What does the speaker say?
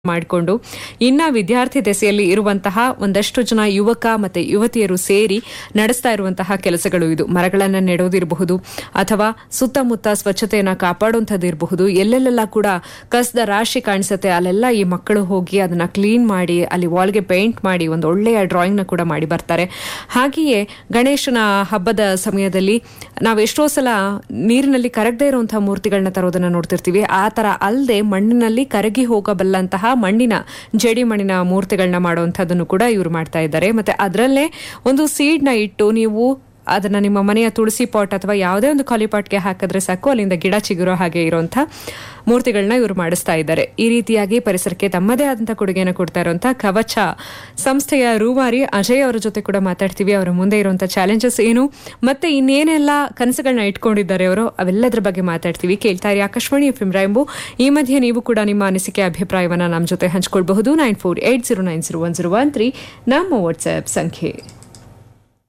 ಮಾಡಿಕೊಂಡು ಇನ್ನ ವಿದ್ಯಾರ್ಥಿ ದೆಸೆಯಲ್ಲಿ ಇರುವಂತಹ ಒಂದಷ್ಟು ಜನ ಯುವಕ ಮತ್ತೆ ಯುವತಿಯರು ಸೇರಿ ನಡೆಸ್ತಾ ಇರುವಂತಹ ಕೆಲಸಗಳು ಇದು ಮರಗಳನ್ನ ನೆಡೋದಿರಬಹುದು ಅಥವಾ ಸುತ್ತಮುತ್ತ ಸ್ವಚ್ಛತೆಯನ್ನ ಕಾಪಾಡುವಂಥದ್ದು ಇರಬಹುದು ಎಲ್ಲೆಲ್ಲೆಲ್ಲ ಕೂಡ ಕಸದ ರಾಶಿ ಕಾಣಿಸುತ್ತೆ ಅಲ್ಲೆಲ್ಲ ಈ ಮಕ್ಕಳು ಹೋಗಿ ಅದನ್ನ ಕ್ಲೀನ್ ಮಾಡಿ ಅಲ್ಲಿ ವಾಲ್ಗೆ ಪೇಂಟ್ ಮಾಡಿ ಒಂದು ಒಳ್ಳೆಯ ಡ್ರಾಯಿಂಗ್ ನ ಕೂಡ ಮಾಡಿ ಬರ್ತಾರೆ ಹಾಗೆಯೇ ಗಣೇಶನ ಹಬ್ಬದ ಸಮಯದಲ್ಲಿ ನಾವು ಎಷ್ಟೋ ಸಲ ನೀರಿನಲ್ಲಿ ಕರಗದೇ ಇರುವಂತಹ ಮೂರ್ತಿಗಳನ್ನ ತರೋದನ್ನ ನೋಡ್ತಿರ್ತೀವಿ ಆ ತರ ಅಲ್ಲದೆ ಮಣ್ಣಿನಲ್ಲಿ ಕರಗಿ ಹೋಗಬಲ್ಲಂತಹ ಮಣ್ಣಿನ ಜಡಿ ಮಣ್ಣಿನ ಮೂರ್ತಿಗಳನ್ನ ಮಾಡುವಂತಹದ್ದನ್ನು ಕೂಡ ಇವರು ಮಾಡ್ತಾ ಇದ್ದಾರೆ ಮತ್ತೆ ಅದರಲ್ಲೇ ಒಂದು ಸೀಡ್ ನ ಇಟ್ಟು ನೀವು ಅದನ್ನ ನಿಮ್ಮ ಮನೆಯ ತುಳಸಿ ಪಾಟ್ ಅಥವಾ ಯಾವುದೇ ಒಂದು ಖಾಲಿ ಪಾಟ್ಗೆ ಹಾಕಿದ್ರೆ ಸಾಕು ಅಲ್ಲಿಂದ ಗಿಡ ಚಿಗುರೋ ಹಾಗೆ ಇರುವಂತ ಮೂರ್ತಿಗಳನ್ನ ಇವರು ಮಾಡಿಸ್ತಾ ಇದ್ದಾರೆ ಈ ರೀತಿಯಾಗಿ ಪರಿಸರಕ್ಕೆ ತಮ್ಮದೇ ಆದಂತಹ ಕೊಡುಗೆಯನ್ನು ಕೊಡ್ತಾ ಇರುವಂತಹ ಕವಚ ಸಂಸ್ಥೆಯ ರೂವಾರಿ ಅಜಯ್ ಅವರ ಜೊತೆ ಕೂಡ ಮಾತಾಡ್ತೀವಿ ಅವರ ಮುಂದೆ ಇರುವಂತಹ ಚಾಲೆಂಜಸ್ ಏನು ಮತ್ತೆ ಇನ್ನೇನೆಲ್ಲ ಕನಸುಗಳನ್ನ ಇಟ್ಕೊಂಡಿದ್ದಾರೆ ಅವರು ಅವೆಲ್ಲದರ ಬಗ್ಗೆ ಮಾತಾಡ್ತೀವಿ ಕೇಳ್ತಾ ಇರಿ ಆಕಾಶವಾಣಿ ಎಫ್ ರಾಯಂಬು ಈ ಮಧ್ಯೆ ನೀವು ಕೂಡ ನಿಮ್ಮ ಅನಿಸಿಕೆ ಅಭಿಪ್ರಾಯವನ್ನ ನಮ್ಮ ಜೊತೆ ಹಂಚಿಕೊಳ್ಬಹುದು nine four eight zero nine zero one zero one three ನಮ್ಮ ವಾಟ್ಸ್ಆಪ್ ಸಂಖ್ಯೆ